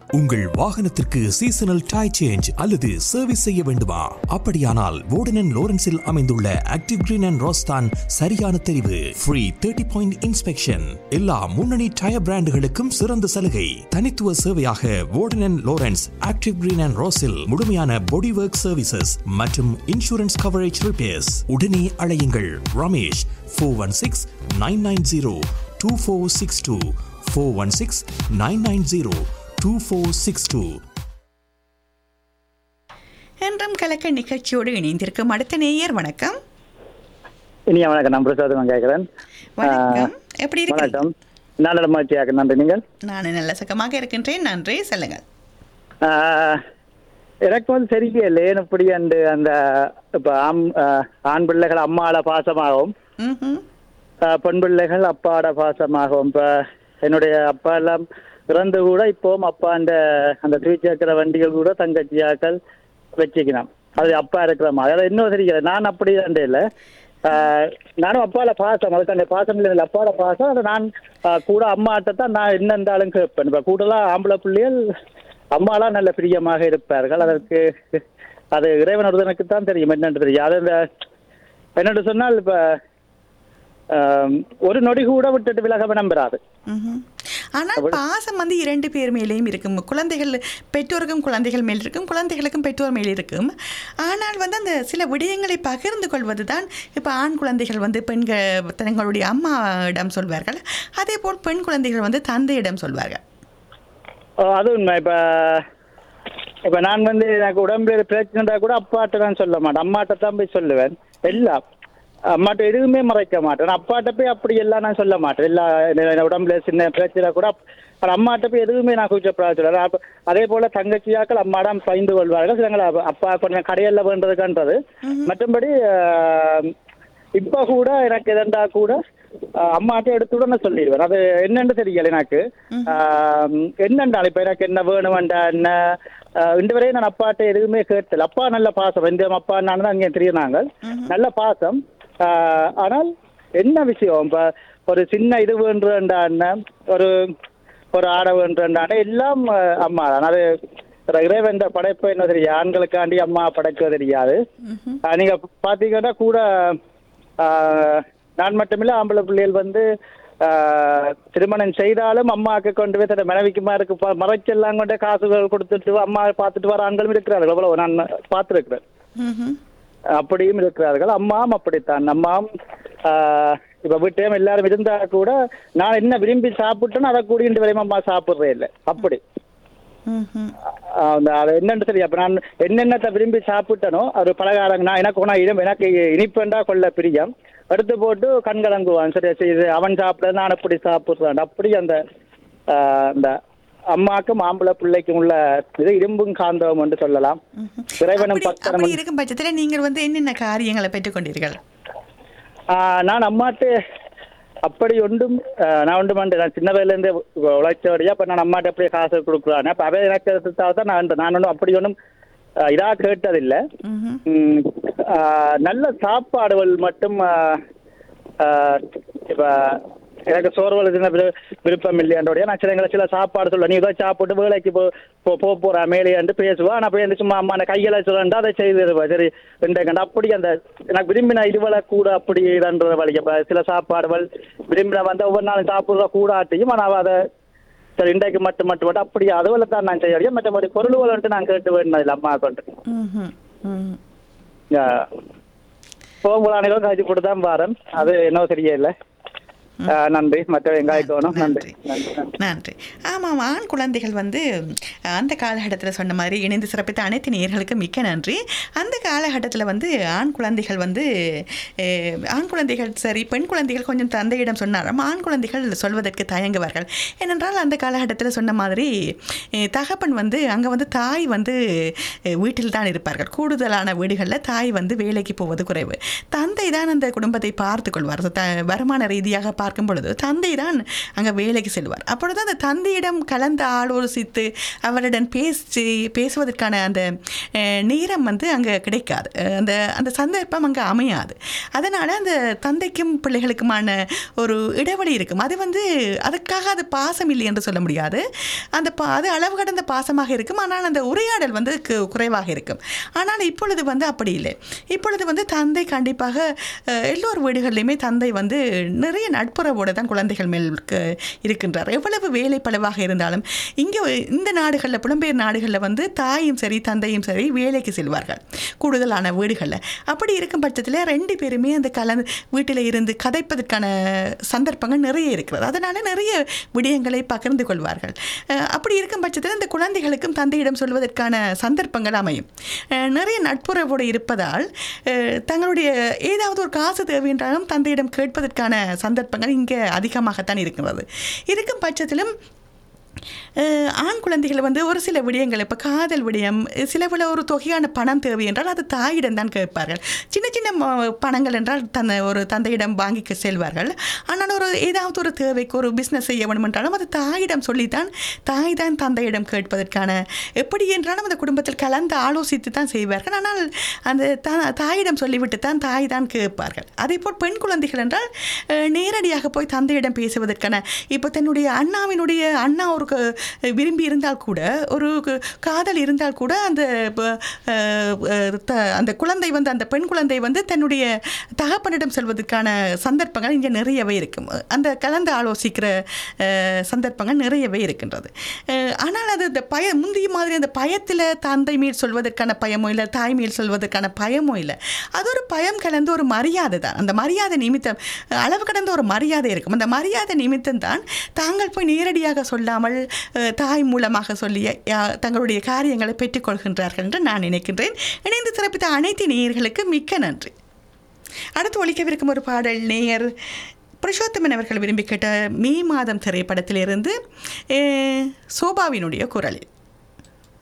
உங்கள் வாகனத்திற்கு seasonal tyre change அல்லது சர்வீஸ் செய்ய வேண்டுமா அப்படியானால் வோர்டன் லோரன்ஸில் அமைந்துள்ள ஆக்டிவ் கிரீன் அண்ட் ரோஸ்தான் சரியான தெரிவு ஃப்ரீ தேர்ட்டி பாயிண்ட் இன்ஸ்பெக்ஷன் எல்லா முன்னணி டயர் பிராண்டுகளுக்கும் சிறந்த சலுகை தனித்துவ சேவையாக வோர்டன் லோரன்ஸ் ஆக்டிவ் கிரீன் அண்ட் ரோஸில் முழுமையான பாடி ஒர்க் சர்வீசஸ் மற்றும் இன்சூரன்ஸ் கவரேஜ் ரிப்பேர்ஸ் உடனே அழையுங்கள் Ramesh four one six nine nine zero two four six two four one six nine nine zero two four six two என்றும் கலக்க நிகழ்ச்சியோடு இணைந்திருக்கும் அடுத்த நேயர் வணக்கம் இனிய வணக்கம் நான் பிரசாதம் கேட்கிறேன் வணக்கம் எப்படி இருக்கு வணக்கம் நாடகமாச்சியாக நன்றி நீங்கள் நான் நல்ல சுகமாக இருக்கின்றேன் நன்றி சொல்லுங்கள் ஆஹ், எனக்கு வந்து தெரியல ஏன் இப்படி அந்த அந்த இப்போ ஆம் ஆஹ், ஆண் பிள்ளைகள் அம்மாவோட பாசமாகவும் ம்ஹும். ஆஹ், பெண் பிள்ளைகள் அப்பாவோட பாசமாகவும் இப்போ என்னுடைய அப்பா எல்லாம் இறந்து கூட இப்போவும் அப்பா அந்த அந்த துவிச்சக்கர வண்டிகள் கூட தங்கச்சியாக்கள் வச்சுக்கணும் அது அப்பா இருக்கிற மாதிரி அதாவது இன்னும் தெரியல நான் அப்படி அந்த இல்லை ஆஹ், நானும் அப்பாவோட பாசம் அதுக்கு அந்த பாசம் இல்லை அப்பாவோட பாசம் அதை நான் ஆஹ், கூட அம்மாட்ட தான் நான் என்ன இருந்தாலும் கேட்பேன் இப்போ கூடலாம் ஆம்பளை பிள்ளைகள் அம்மாலாம் நல்ல பிரியமாக இருப்பார்கள் அதற்கு அது இறைவன் ஒருவனுக்கு தான் தெரியும் என்னன்னு தெரியும் அது இந்த என்னென்று சொன்னால் இப்போ ஒரு நொடி கூட விட்டுட்டு விலக நம்புறாது ம்ஹும். ஆனால் பாசம் வந்து இரண்டு பேர் மேலேயும் இருக்கும் குழந்தைகள் பெற்றோருக்கும் குழந்தைகள் மேல் இருக்கும் குழந்தைகளுக்கும் பெற்றோர் மேல் இருக்கும் ஆனால் வந்து அந்த சில விடயங்களை பகிர்ந்து கொள்வது தான் இப்போ ஆண் குழந்தைகள் வந்து பெண்கள் தங்களுடைய அம்மாவிடம் சொல்வார்கள் அதே போல் பெண் குழந்தைகள் வந்து தந்தையிடம் சொல்வார்கள் ஓ, அது உண்மை இப்போ இப்போ நான் வந்து எனக்கு உடம்பு பிரச்சனை கூட அப்பாட்ட தான் சொல்ல மாட்டேன் அம்மாட்ட தான் போய் சொல்லுவேன் எல்லாம் அம்மாட்ட எதுவுமே மறைக்க மாட்டேன் அப்பாட்ட போய் அப்படி எல்லாம் நான் சொல்ல மாட்டேன் எல்லா என்ன உடம்புல சின்ன பிரச்சனை கூட அப்- ஆனா அம்மாட்ட போய் எதுவுமே நான் கூச்சப்படாத சொல்லுவேன் அப்ப- அதே போல தங்கச்சியாக்கள் அம்மாடம் பயந்து கொள்வார்கள் சிலங்களை அப்ப- அப்பா கொஞ்சம் கடையில் வேண்டதுக்கன்றது மற்றபடி ஆஹ், இப்ப கூட எனக்கு எதண்டா கூட ஆஹ், அம்மாட்ட எடுத்து உடனே சொல்லிடுவேன் அது என்னன்னு தெரியல எனக்கு ஆஹ், என்னண்டா இப்ப எனக்கு என்ன வேணுமெண்டா என்ன ஆஹ், இன்று வரையும் நான் அப்பாட்ட எதுவுமே கேட்டல அப்பா நல்ல பாசம் இந்த அப்பா நான் தான் இங்கே தெரியுறாங்க நல்ல பாசம் ஆஹ், ஆனால் என்ன விஷயம் இப்ப ஒரு சின்ன இது வேண்டுண்டா என்ன ஒரு ஒரு ஆட வேண்டுண்டா எல்லாம் ஆஹ், அம்மா தான் அது இறைவன் படைப்பு என்ன தெரியும் ஆண்களுக்காண்டி அம்மா படைக்க தெரியாது ஆஹ், நீங்க பாத்தீங்கன்னா கூட ஆஹ், நான் மட்டுமில்ல ஆம்பளை பிள்ளைகள் வந்து ஆஹ், திருமணம் செய்தாலும் அம்மாவுக்கு கொண்டு போய் தன் மனைவிக்குமா இருக்கு ப- மறைச்செல்லாம் கொண்டு காசுகள் கொடுத்துட்டு அம்மா பார்த்துட்டு வர ஆண்களும் இருக்கிறார்கள் எவ்வளவு நான் பார்த்துருக்கிறேன் ம்ஹும். அப்படியும் இருக்கிறார்கள் அம்மாவும் அப்படித்தான் அம்மாவும் ஆஹ், இப்ப வீட்டையும் எல்லாரும் இருந்தா கூட நான் என்ன விரும்பி சாப்பிட்டேன்னு அதை கூடிட்டு வரையும் அம்மா சாப்பிடுறே இல்லை அப்படி ம்ஹும். ஆஹ் அந்த அது என்னன்னு தெரியும் அப்ப நான் என்னென்னத்தை விரும்பி சாப்பிட்டனோ அது பலகாரம் நான் எனக்கு உணவு இனம் எனக்கு இனிப்பேண்டா கொள்ள பிரியம் எடுத்து போட்டு கண்கலங்குவான் சரி சரி இது அவன் சாப்பிட நான் அப்படி சாப்பிடுறேன் அப்படி அந்த ஆஹ், அந்த அம்மாக்கும் ஆம்பளை பிள்ளைக்கும் உள்ள இது இரும்பும் காந்தவம் என்று சொல்லலாம் இறைவனும் அப்படி- பக்தனும் அப்படி இருக்கும் பட்சத்தில் நீங்கள் வந்து என்னென்ன காரியங்களை பெற்றுக்கொண்டீர்கள் ஆஹ் நான் அம்மாட்டு அப்படி ஒன்றும் ஆஹ் நான் ஒன்றும் வந்து நான் சின்ன வயசுலேருந்து உழைச்சபடியா அப்போ நான் அம்மாட்ட அப்படியே காசு கொடுக்குறானே அப்போ அவை எனக்கு எடுத்ததால தான் நான் நான் ஒன்றும் அப்படி ஒன்றும் இதாக கேட்டதில்லை ம்ஹும். ம், ஆஹ் நல்ல சாப்பாடுகள் மட்டும் இப்போ எனக்கு சோறுவல் சின்ன விரு- விருப்பம் இல்லையாண்டோடைய நான் சில சில சாப்பாடு சொல்ல நீ இதை சாப்பிட்டு வேலைக்கு போ போ- போக போறா மேலேயாண்டு பேசுவா நான் போய் சும்மா அம்மா அந்த கையில சொல்லண்டா அதை செய்திருவா சரி ரெண்டு அப்படி அந்த எனக்கு விரும்பின இதுவளை கூட அப்படி இதுன்ற வழி அப்ப சில சாப்பாடுகள் விரும்பின வந்து ஒவ்வொரு நாளும் சாப்பிடுற கூடாட்டியும் ஆனால் அதை சரி இன்றைக்கு மட்டும் மட்டும் மட்டும் அப்படி அதுவரை தான் நான் செய்ய முடியும் மற்றபடி பொருள்கள் வந்துட்டு நான் கேட்டு வேண்டியதில்லை அம்மா கொண்டு ம்ஹும். ம்ஹும். போகும்போது காய்ச்சி போட்டு தான் பாரன் அது என்ன தெரியல ஆஹ் நன்றி மற்ற வெங்காயக்கோணும் நன்றி நன்றி நன்றி நன்றி ஆமாம் ஆண் குழந்தைகள் வந்து அந்த காலகட்டத்தில் சொன்ன மாதிரி இணைந்து சிறப்பித்த அனைத்து நேயர்களுக்கும் மிக்க நன்றி அந்த காலகட்டத்தில் வந்து ஆண் குழந்தைகள் வந்து அஹ், ஆண் குழந்தைகள் சரி பெண் குழந்தைகள் கொஞ்சம் தந்தையிடம் சொன்னாலும் ஆண் குழந்தைகள் சொல்வதற்கு தயங்குவார்கள் ஏனென்றால் அந்த காலகட்டத்தில் சொன்ன மாதிரி அஹ், தகப்பன் வந்து அங்கே வந்து தாய் வந்து அஹ், வீட்டில் தான் இருப்பார்கள் கூடுதலான வீடுகளில் தாய் வந்து வேலைக்கு போவது குறைவு தந்தை தான் அந்த குடும்பத்தை பார்த்து கொள்வார் த வருமான ரீதியாக பார்க்க பார்க்கும் பொழுது தந்தை தான் அங்கே வேலைக்கு செல்வார் அப்பொழுது அந்த தந்தையிடம் கலந்து ஆலோசித்து அவருடன் பேசி பேசுவதற்கான அந்த அஹ், நேரம் வந்து அங்கே கிடைக்காது அஹ், அந்த அந்த சந்தர்ப்பம் அங்கே அமையாது அதனால் அந்த தந்தைக்கும் பிள்ளைகளுக்குமான ஒரு இடைவெளி இருக்கும் அது வந்து அதுக்காக அது பாசம் இல்லை என்று சொல்ல முடியாது அந்த பா அது அளவு கடந்த பாசமாக இருக்கும் ஆனால் அந்த உரையாடல் வந்து கு- குறைவாக இருக்கும் ஆனால் இப்பொழுது வந்து அப்படி இல்லை இப்பொழுது வந்து தந்தை கண்டிப்பாக அஹ், எல்லோர் வீடுகளிலுமே தந்தை வந்து நிறைய நட்புறவோடு தான் குழந்தைகள் மேல் க- இருக்கின்றார் எவ்வளவு வேலை பளவாக இருந்தாலும் இங்கே இந்த நாடுகளில் புலம்பெயர் நாடுகளில் வந்து தாயும் சரி தந்தையும் சரி வேலைக்கு செல்வார்கள் கூடுதலான வீடுகளில் அப்படி இருக்கும் பட்சத்தில் ரெண்டு பேருமே அந்த கலந்து வீட்டில் இருந்து கதைப்பதற்கான சந்தர்ப்பங்கள் நிறைய இருக்கிறது அதனால் நிறைய விடயங்களை பகிர்ந்து கொள்வார்கள் அஹ் அப்படி இருக்கும் பட்சத்தில் இந்த குழந்தைகளுக்கும் தந்தையிடம் சொல்வதற்கான சந்தர்ப்பங்கள் அமையும் அஹ் நிறைய நட்புறவோடு இருப்பதால் அஹ் தங்களுடைய ஏதாவது ஒரு காசு தேவை என்றாலும் தந்தையிடம் கேட்பதற்கான சந்தர்ப்பங்கள் இங்கே அதிகமாகத்தான் இருக்கிறது இருக்கும் பட்சத்திலும் அஹ் ஆண் குழந்தைகள் வந்து ஒரு சில விடயங்கள் இப்போ காதல் விடயம் சில விட ஒரு தொகையான பணம் தேவை என்றால் அது தாயிடம் தான் கேட்பார்கள் சின்ன சின்ன ம- பணங்கள் என்றால் தந்த ஒரு தந்தையிடம் வாங்கிக்க செல்வார்கள் ஆனால் ஒரு ஏதாவது ஒரு தேவைக்கு ஒரு பிஸ்னஸ் செய்ய வேண்டும் என்றாலும் அது தாயிடம் சொல்லித்தான் தாய் தான் தந்தையிடம் கேட்பதற்கான எப்படி என்றாலும் அந்த குடும்பத்தில் கலந்து ஆலோசித்து தான் செய்வார்கள் ஆனால் அந்த தா தாயிடம் சொல்லிவிட்டு தான் தாய் தான் கேட்பார்கள் அதேபோல் பெண் குழந்தைகள் என்றால் அஹ், நேரடியாக போய் தந்தையிடம் பேசுவதற்கான இப்போ தன்னுடைய அண்ணாவினுடைய அண்ணா ஒரு க- விரும்பி இருந்தால் கூட ஒரு க- காதல் இருந்தால் கூட அந்த ப- அஹ், அஹ், த- அந்த குழந்தை வந்து அந்த பெண் குழந்தை வந்து தன்னுடைய தகப்பனிடம் செல்வதற்கான சந்தர்ப்பங்கள் இங்கே நிறையவே இருக்கும் அந்த கலந்து ஆலோசிக்கிற அஹ், சந்தர்ப்பங்கள் நிறையவே இருக்கின்றது அஹ், ஆனால் அது இந்த பய முந்தைய மாதிரி அந்த பயத்தில் தந்தை மேல் சொல்வதற்கான பயமோ இல்லை தாய் மேல் சொல்வதற்கான பயமோ இல்லை அது ஒரு பயம் கலந்து ஒரு மரியாதை தான் அந்த மரியாதை நிமித்தம் அஹ், அளவு கடந்த ஒரு மரியாதை இருக்கும் அந்த மரியாதை நிமித்தம் தான் தாங்கள் போய் நேரடியாக சொல்லாமல் அஹ், தாய் மூலமாக சொல்லி யா- தங்களுடைய காரியங்களை பெற்றுக்கொள்கின்றார்கள் என்று நான் நினைக்கின்றேன் இணைந்து சிறப்பித்த அனைத்து நேயர்களுக்கு மிக்க நன்றி அடுத்து ஒழிக்கவிருக்கும் ஒரு பாடல் நேயர் புருஷோத்தமன் அவர்கள் விரும்பி கேட்ட மே மாதம் திரைப்படத்திலிருந்து அஹ், சோபாவினுடைய குரலில்